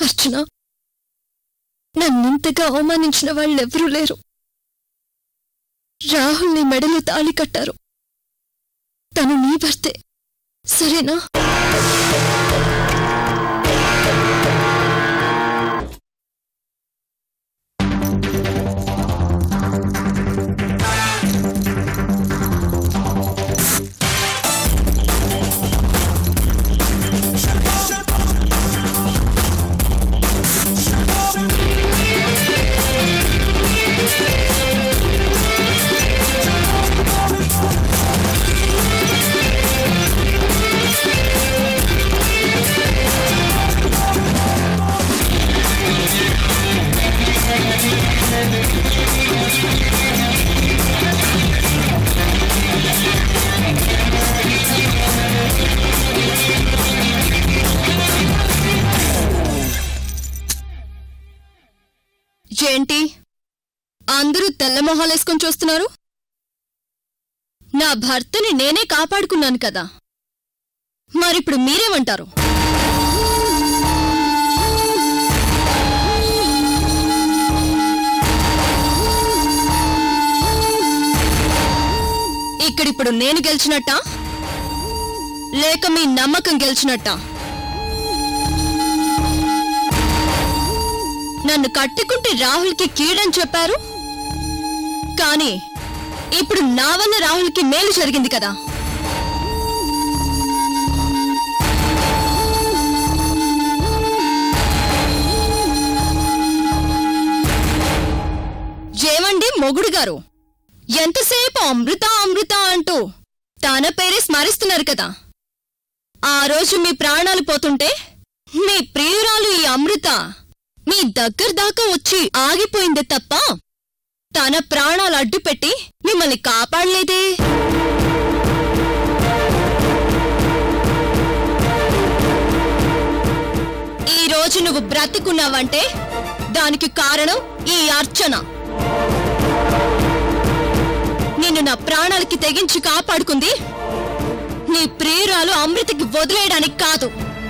అర్చన నన్నింతగా అవమానించిన వాళ్ళెవరూ లేరు రాహుల్ నీ మెడలో తాళి కట్టారు తను నీ భర్తే సరేనా ఏంటి అందరూ తెల్ల మొహాలేసుకొని చూస్తున్నారు నా భర్తని నేనే కాపాడుకున్నాను కదా మరిప్పుడు మీరేమంటారు ఇక్కడిప్పుడు నేను గెలిచినట్టా లేక మీ నమ్మకం గెలిచినట్టా నన్ను కట్టుకుంటే రాహుల్కి కీడని చెప్పారు కానీ ఇప్పుడు నా వల్ల రాహుల్కి మేలు జరిగింది కదా ఏమండి మొగుడు గారు ఎంతసేపు అమృత అమృత అంటూ తన పేరే స్మరిస్తున్నారు కదా ఆ రోజు మీ ప్రాణాలు పోతుంటే మీ ప్రియురాలు ఈ అమృత మీ దగ్గర దాకా వచ్చి ఆగిపోయిందే తప్ప తన ప్రాణాలు అడ్డుపెట్టి మిమ్మల్ని కాపాడలేదే ఈ రోజు నువ్వు బ్రతికున్నావంటే దానికి కారణం ఈ అర్చన నిన్ను నా ప్రాణాలకి తెగించి కాపాడుకుంది నీ ప్రియురాలు అమృతకి వదిలేయడానికి కాదు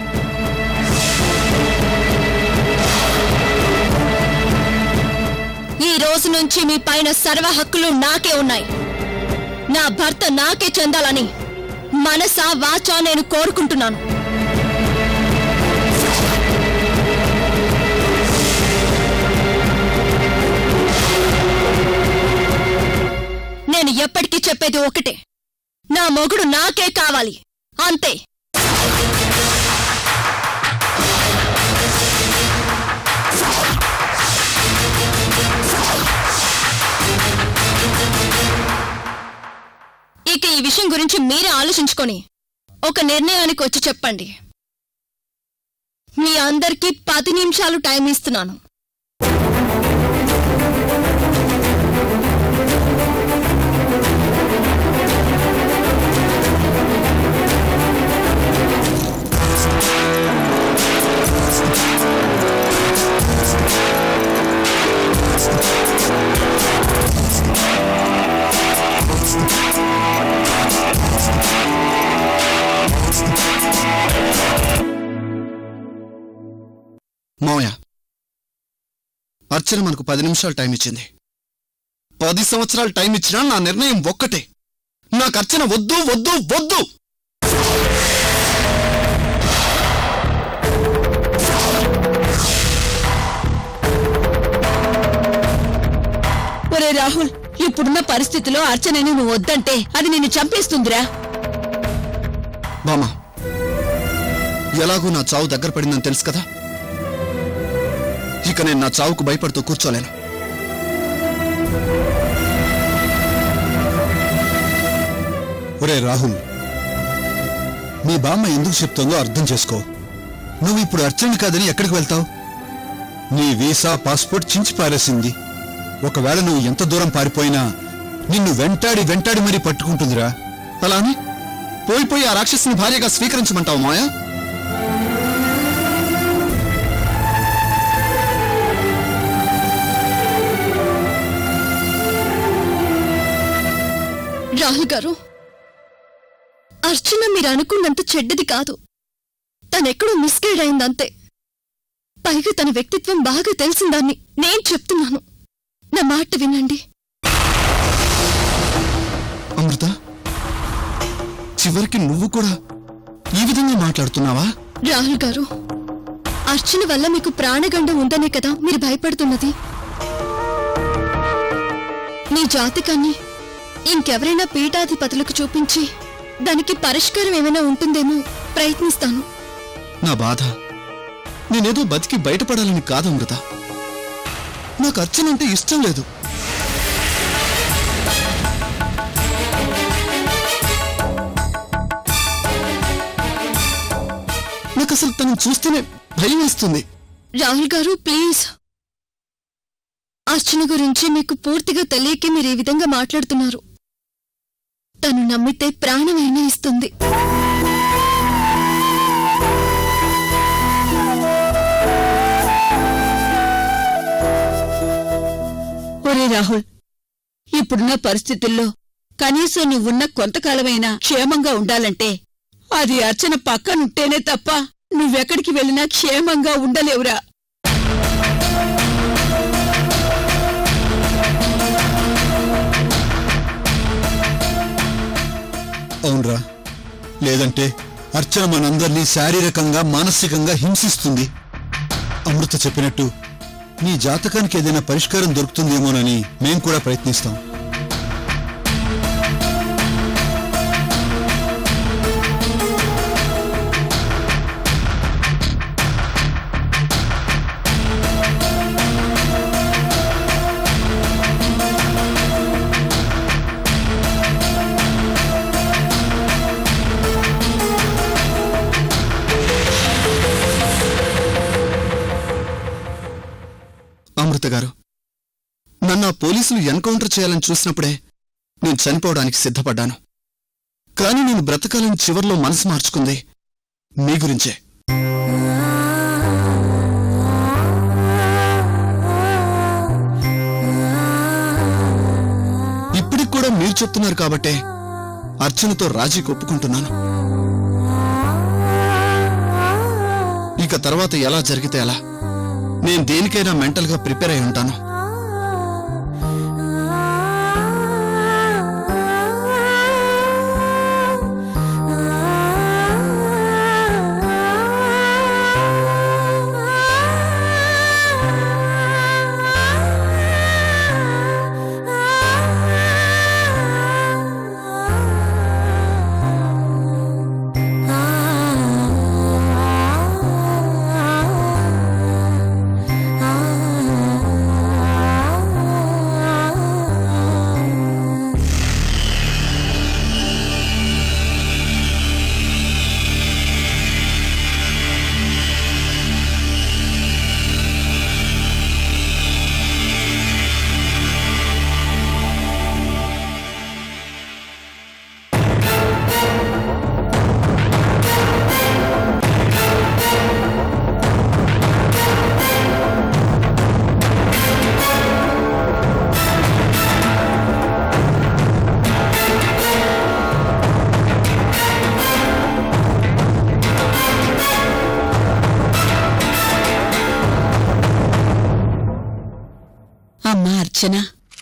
ఈ రోజు నుంచి మీ పైన సర్వ హక్కులు నాకే ఉన్నాయి నా భర్త నాకే చెందాలని మనసా వాచా నేను కోరుకుంటున్నాను నేను ఎప్పటికీ చెప్పేది ఒకటే నా మొగుడు నాకే కావాలి అంతే ఇక ఈ విషయం గురించి మీరే ఆలోచించుకొని ఒక నిర్ణయానికి వచ్చి చెప్పండి మీ అందరికీ పది నిమిషాలు టైం ఇస్తున్నాను మావయ్య అర్చన మనకు పది నిమిషాలు టైం ఇచ్చింది పది సంవత్సరాలు టైం ఇచ్చినా నా నిర్ణయం ఒక్కటే నాకు అర్చన వద్దు వద్దు వద్దు ఒరే రాహుల్ ఇప్పుడున్న పరిస్థితిలో అర్చనని నువ్వు వద్దంటే అది నిన్ను చంపేస్తుందిరా బామా ఎలాగూ నా చావు దగ్గర పడిందని తెలుసు కదా ఇక నేను నా చావుకు భయపడుతూ కూర్చోలేను ఒరే రాహుల్ మీ బామ్మ ఎందుకు చెప్తుందో అర్థం చేసుకో నువ్వు ఇప్పుడు అర్చన కాదని ఎక్కడికి వెళ్తావు నీ వీసా పాస్పోర్ట్ చించి పారేసింది ఒకవేళ నువ్వు ఎంత దూరం పారిపోయినా నిన్ను వెంటాడి వెంటాడి మరీ పట్టుకుంటుందిరా అలా అని పోయి పోయి ఆ రాక్షసుని భార్యగా స్వీకరించమంటావు మాయా రాహుల్ గారు అర్చన మీరు అనుకున్నంత చెడ్డది కాదు తనెక్కడో మిస్గైడ్ అయిందంతే పైగా తన వ్యక్తిత్వం బాగా తెలిసిందాన్ని నేను చెప్తున్నాను నా మాట వినండి అమృత చివరికి నువ్వు కూడా ఈ విధంగా మాట్లాడుతున్నావా రాహుల్ గారు అర్చన వల్ల మీకు ప్రాణగండం ఉందనే కదా మీరు భయపడుతున్నది మీ జాతకాన్ని ఇంకెవరైనా పీఠాధిపతులకు చూపించి దానికి పరిష్కారం ఏమైనా ఉంటుందేమో ప్రయత్నిస్తాను నా బాధ నేనేదో బతికి బయటపడాలని కాదు అమృత నాకు అర్చనంటే ఇష్టం లేదు నాకు అసలు తనను చూస్తేనే భయం వేస్తుంది రాహుల్ గారు ప్లీజ్ అర్చన గురించి మీకు పూర్తిగా తెలియకే మీరు ఈ విధంగా మాట్లాడుతున్నారు తను నమ్మితే ప్రాణమైనా ఇస్తుంది ఒరే రాహుల్ ఇప్పుడున్న పరిస్థితుల్లో కనీసం నువ్వున్న కొంతకాలమైనా క్షేమంగా ఉండాలంటే అది అర్చన పక్కనుంటేనే తప్ప నువ్వెక్కడికి వెళ్ళినా క్షేమంగా ఉండలేవురా అవునరా లేదంటే అర్చన మనందరినీ శారీరకంగా మానసికంగా హింసిస్తుంది అమృత చెప్పినట్టు నీ జాతకానికి ఏదైనా పరిష్కారం దొరుకుతుందేమోనని మేం కూడా ప్రయత్నిస్తాం అమృత గారు నన్ను ఆ పోలీసులు ఎన్కౌంటర్ చేయాలని చూసినప్పుడే నేను చనిపోవడానికి సిద్ధపడ్డాను కానీ నేను బ్రతకాలని చివర్లో మనసు మార్చుకుంది మీ గురించే ఇప్పటికి కూడా మీరు చెప్తున్నారు కాబట్టే అర్చనతో రాజీకి ఒప్పుకుంటున్నాను ఇక తర్వాత ఎలా జరిగితే ఎలా నేను దేనికైనా మెంటల్ గా ప్రిపేర్ అయి ఉంటాను అమ్మా అర్చన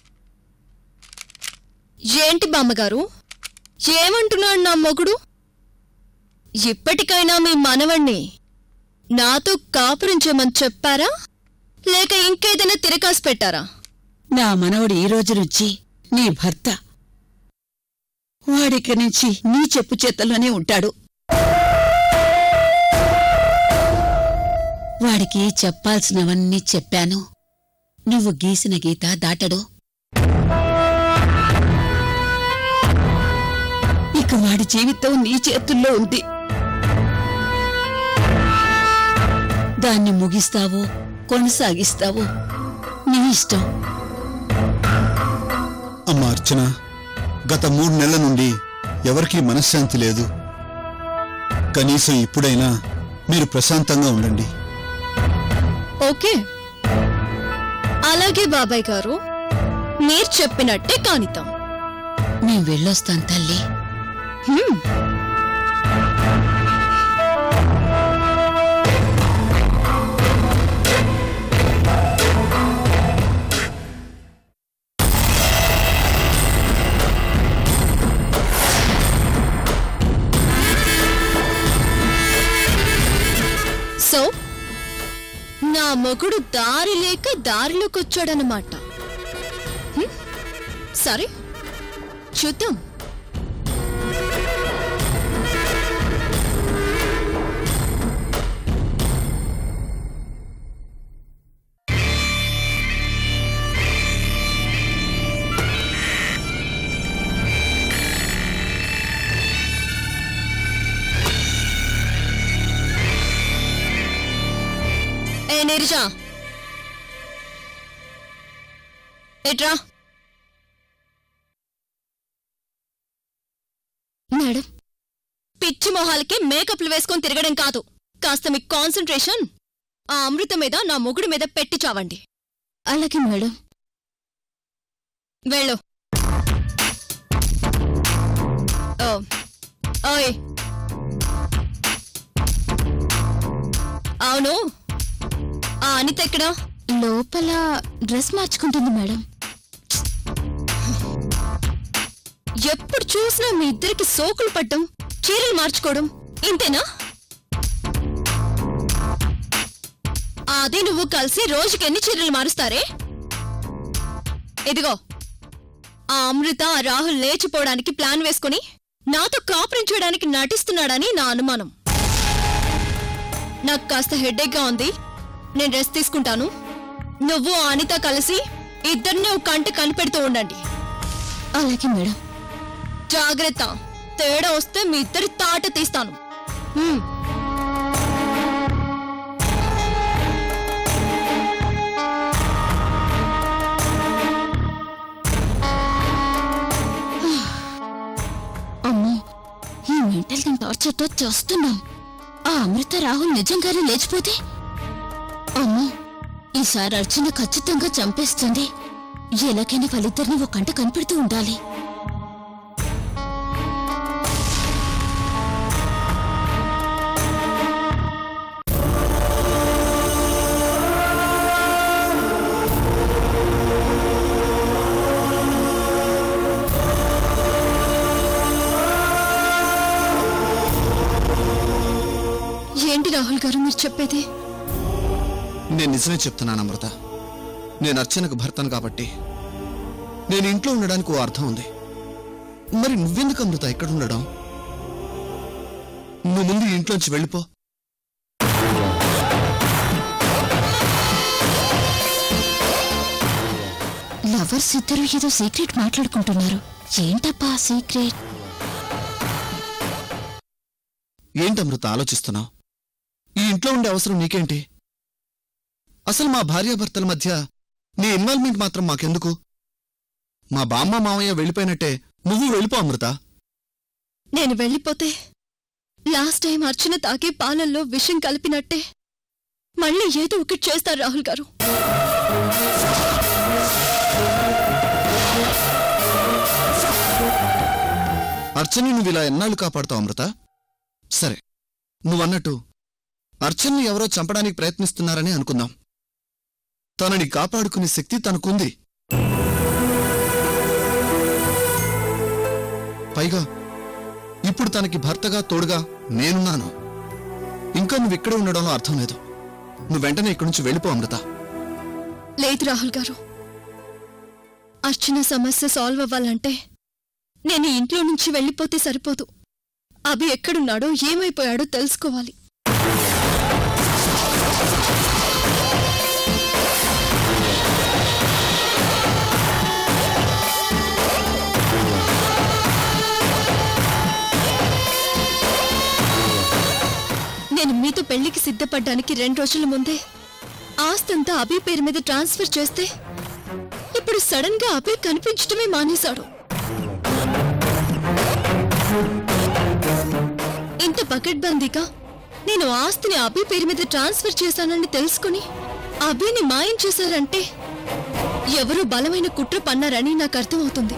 ఏంటి బామ్మగారు ఏమంటున్నాడు నా మొగుడు ఇప్పటికైనా మీ మనవణ్ణి నాతో కాపురం చేయమని చెప్పారా లేక ఇంకేదైనా తిరకాసు పెట్టారా నా మనవడు ఈ రోజు నుంచి నీ భర్త వాడిక నుంచి నీ చెప్పు చేతల్లోనే ఉంటాడు వాడికి చెప్పాల్సినవన్నీ చెప్పాను నువ్వు గీసిన గీత దాటడు ఇక వాడి జీవితం నీ చేతుల్లో ఉంది దాన్ని ముగిస్తావో కొనసాగిస్తావో నీ ఇష్టం అమ్మ అర్చన గత మూడు నెలల నుండి ఎవరికీ మనశ్శాంతి లేదు కనీసం ఇప్పుడైనా మీరు ప్రశాంతంగా ఉండండి ఓకే అలాగే బాబాయ్ గారు మీరు చెప్పినట్టే కానితాం మేం వెళ్ళొస్తాం తల్లి హ్మ్. నా మొగుడు దారి లేక దారిలోకి వచ్చాడనమాట హ్మ్? సరే చూద్దాం ఏ నీరజ ఎట్రా మేడం పిచ్చి మొహాలకి మేకప్లు వేసుకొని తిరగడం కాదు కాస్త మీ కాన్సన్ట్రేషన్ ఆ అమృత మీద నా మొగుడి మీద పెట్టి చావండి అలాగే మేడం వెళ్ళు ఓ ఓయ్ అవును ఆ అనిత ఎక్కడా లోపల డ్రెస్ మార్చుకుంటుంది మేడం ఎప్పుడు చూసినా మీ ఇద్దరికి సోకులు పడ్డం చీరలు మార్చుకోవడం ఇంతేనా అదే నువ్వు కలిసి రోజుకి ఎన్ని చీరలు మారుస్తారే ఇదిగో ఆ అమృత ఆ రాహుల్ లేచిపోవడానికి ప్లాన్ వేసుకుని నాతో కాపురం చేయడానికి నటిస్తున్నాడని నా అనుమానం నాకు కాస్త హెడ్ఏక్గా ఉంది నేను రెస్ట్ తీసుకుంటాను నువ్వు ఆ అనిత కలిసి ఇద్దరిని ఒక కంట కనిపెడుతూ ఉండండి అలాగే మేడం జాగ్రత్త తేడా వస్తే మీ ఇద్దరి తాట తీస్తాను హ్మ్. అమ్మో ఈ మెంటల్ టార్చర్తో చేస్తున్నాం ఆ అమృత రాహుల్ నిజంగానే లేచిపోతే అమ్మో ఈసారి అర్చన ఖచ్చితంగా చంపేస్తుంది ఎలాగైనా వాళ్ళిద్దరిని ఒక కంట కనిపెడుతూ ఉండాలి ఏంటి రాహుల్ గారు మీరు చెప్పేది నేను నిజమే చెప్తున్నాను అమృత నేను అర్చనకు భర్తను కాబట్టి నేను ఇంట్లో ఉండడానికి ఓ అర్థం ఉంది మరి నువ్వెందుకు అమృత ఇక్కడ ఉండడం నువ్వు ముందు ఈ ఇంట్లోంచి వెళ్ళిపో లవర్స్ ఇద్దరు ఏదో సీక్రెట్ మాట్లాడుకుంటున్నారు ఏంటప్పా ఆ సీక్రెట్ ఏంటి అమృత ఆలోచిస్తున్నావు ఈ ఇంట్లో ఉండే అవసరం నీకేంటి అసలు మా భార్యాభర్తల మధ్య నీ ఇన్వాల్వ్మెంట్ మాత్రం మాకెందుకు మా బామ్మ మావయ్య వెళ్ళిపోయినట్టే నువ్వు వెళ్ళిపో అమృత నేను వెళ్ళిపోతే లాస్ట్ టైం అర్చన తాగే పాలల్లో విషం కలిపినట్టే మళ్ళీ ఏదో ఒకటి చేస్తారు రాహుల్ గారు అర్చని నువ్వు ఇలా ఎన్నాళ్ళు కాపాడుతావు అమృత సరే నువ్వన్నట్టు అర్చన్ని ఎవరో చంపడానికి ప్రయత్నిస్తున్నారని అనుకుందాం తనని కాపాడుకునే శక్తి తనకుంది పైగా ఇప్పుడు తనకి భర్తగా తోడుగా నేనున్నాను ఇంకా నువ్వు ఇక్కడే ఉండడంలో అర్థం లేదు నువ్వు వెంటనే ఇక్కడి నుంచి వెళ్ళిపో అమృత లేదు రాహుల్ గారు అర్చన సమస్య సాల్వ్ అవ్వాలంటే నేను ఈ ఇంట్లో నుంచి వెళ్ళిపోతే సరిపోదు అభి ఎక్కడున్నాడో ఏమైపోయాడో తెలుసుకోవాలి నేను మీతో పెళ్లికి సిద్ధపడ్డానికి రెండు రోజుల ముందే ఆస్తంతా అభి పేరు మీద ట్రాన్స్ఫర్ చేస్తే ఇప్పుడు సడన్ గా అభి కనిపించడమే మానేశాడు ఇంత పకడ్బందీగా నేను ఆస్తిని అభి పేరు మీద ట్రాన్స్ఫర్ చేశానని తెలుసుకుని అభిని మాయం చేశారంటే ఎవరో బలమైన కుట్ర పన్నారని నాకు అర్థమవుతుంది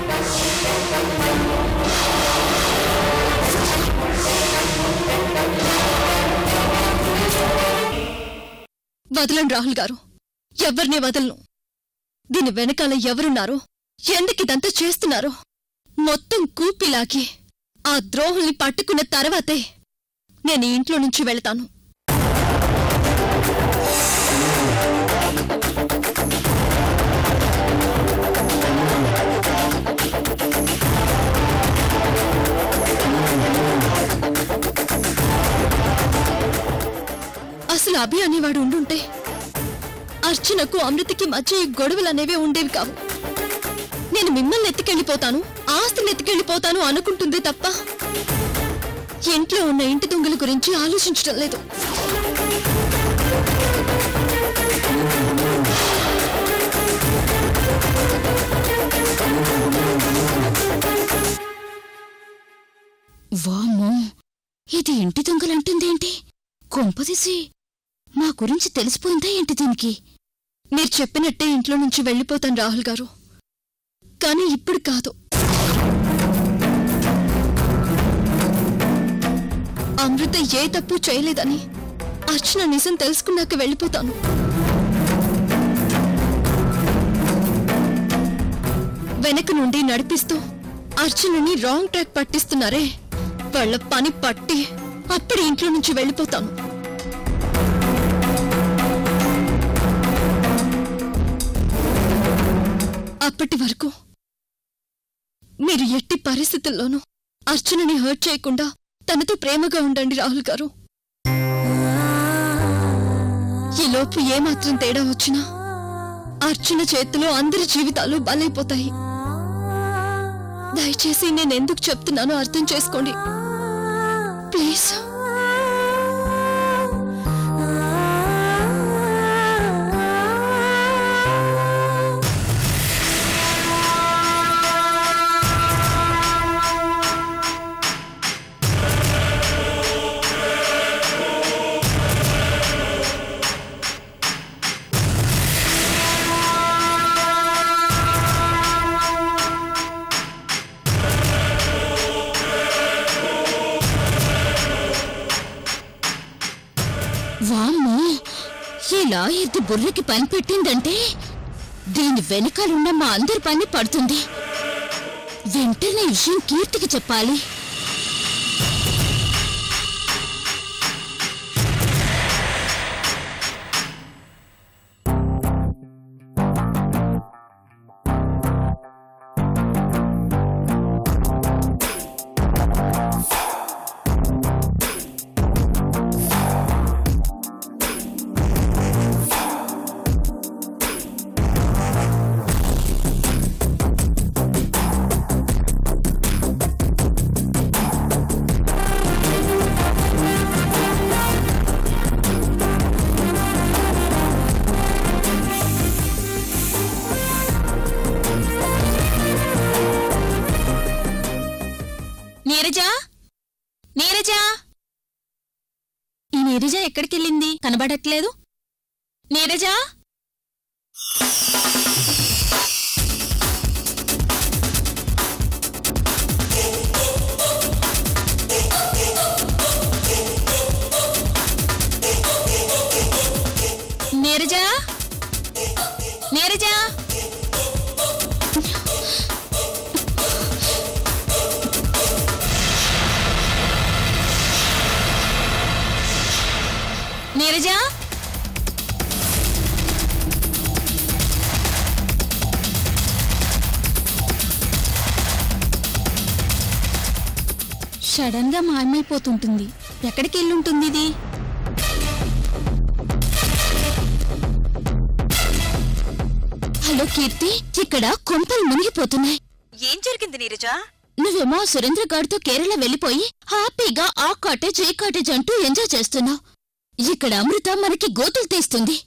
వదలండి రాహుల్ గారు ఎవరిని వదలను దీని వెనకాల ఎవరున్నారో ఎందుకు ఇదంతా చేస్తున్నారో మొత్తం కూపిలాగి ఆ ద్రోహుల్ని పట్టుకున్న తర్వాతే నేను ఈ ఇంట్లో నుంచి వెళ్తాను అభి అనేవాడు ఉండుంటే అర్చనకు అమృతకి మధ్య ఈ గొడవలు అనేవే ఉండేవి కావు నేను మిమ్మల్ని ఎత్తుకెళ్ళిపోతాను ఆస్తిని ఎత్తుకెళ్ళిపోతాను అనుకుంటుంది తప్ప ఇంట్లో ఉన్న ఇంటి దొంగల గురించి ఆలోచించడం లేదు వామ్మో ఇది ఇంటి దొంగలంటుందేంటి కొంపదీసి మా గురించి తెలిసిపోయిందా ఏంటి దీనికి మీరు చెప్పినట్టే ఇంట్లో నుంచి వెళ్ళిపోతాను రాహుల్ గారు కానీ ఇప్పుడు కాదు అమృత ఏ తప్పు చేయలేదని అర్చన నిజం తెలుసుకున్నాక వెళ్ళిపోతాను వెనక నుండి నడిపిస్తూ అర్చనని రాంగ్ ట్రాక్ పట్టిస్తున్నారే వాళ్ళ పని పట్టి అప్పుడు ఇంట్లో నుంచి వెళ్ళిపోతాను అప్పటి వరకు మీరు ఎట్టి పరిస్థితుల్లోనూ అర్చనని హర్ట్ చేయకుండా తనతో ప్రేమగా ఉండండి రాహుల్ గారు ఈలోపు ఏమాత్రం తేడా వచ్చినా అర్చన చేతిలో అందరి జీవితాలు బలైపోతాయి దయచేసి నేను ఎందుకు చెప్తున్నానో అర్థం చేసుకోండి ప్లీజ్ వామ్మో ఇలా ఇది బుర్రకి పని పెట్టిందంటే దీని వెనకాలన్న మా అందరి పని పడుతుంది వెంటనే ఈ విషయం కీర్తికి చెప్పాలి నీరజా నీరజా ఈ నీరజ ఎక్కడికెళ్ళింది కనబడట్లేదు నీరజా నీరజా నీరజా నీరజా సడన్ గా మాయమైపోతుంటుంది ఎక్కడికి వెళ్ళుంటుంది ఇది హలో కీర్తి ఇక్కడ కొంపలు మునిగిపోతున్నాయి ఏం జరిగింది నీరజ నువ్వేమో ఆ సురేంద్ర గారితో కేరళ వెళ్ళిపోయి హ్యాపీగా ఆ కాటేజ్ ఈ కాటేజ్ అంటూ ఎంజాయ్ చేస్తున్నావు ఇక్కడ అమృత మనకి గోతులు తీస్తుంది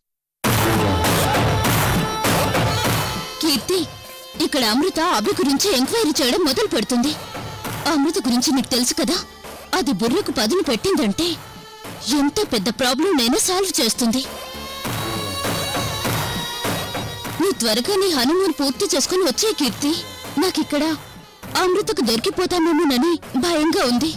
కీర్తి ఇక్కడ అమృత అభి గురించి ఎంక్వైరీ చేయడం మొదలు పెడుతుంది అమృత గురించి నీకు తెలుసు కదా అది బుర్రకు పదును పెట్టిందంటే ఎంత పెద్ద ప్రాబ్లం నేను సాల్వ్ చేస్తుంది నువ్వు త్వరగా నీ హనుమూన్ పూర్తి చేసుకుని వచ్చే కీర్తి నాకిక్కడ అమృతకు దొరికిపోతామేమోనని భయంగా ఉంది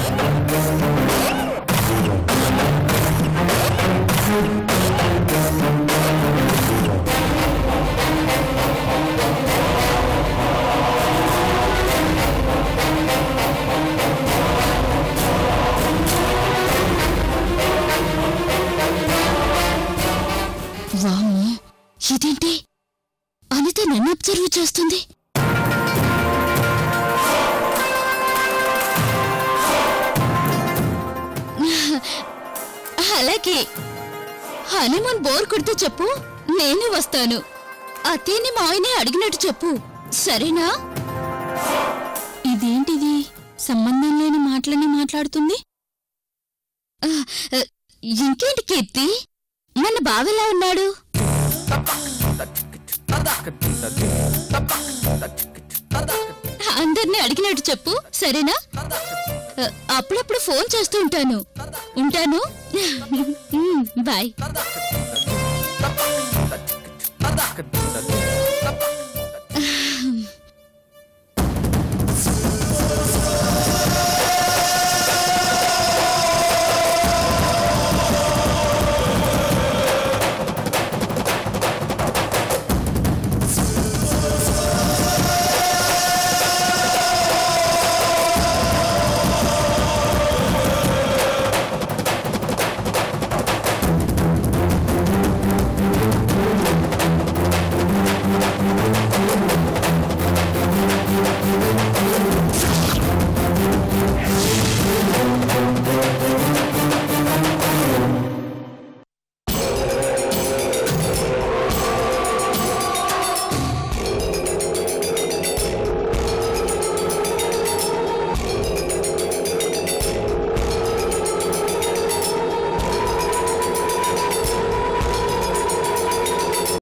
వామ్మో ఇదేంటి అనిత నన్ను అబ్జర్వ్ చేస్తుంది అలాగే హనీమూన్ బోర్ కొడితే చెప్పు నేను వస్తాను అత్తేని మాయనే అడిగినట్టు చెప్పు సరేనా ఇదేంటిది సంబంధం లేని మాటలని మాట్లాడుతుంది ఆ, ఆ, ఇంకేంటి కీర్తి మన బావెలా ఉన్నాడు అందరినీ అడిగినట్టు చెప్పు సరేనా ఆ, అప్పుడప్పుడు ఫోన్ చేస్తూ ఉంటాను ఉంటాను ఉమ్, బాయ్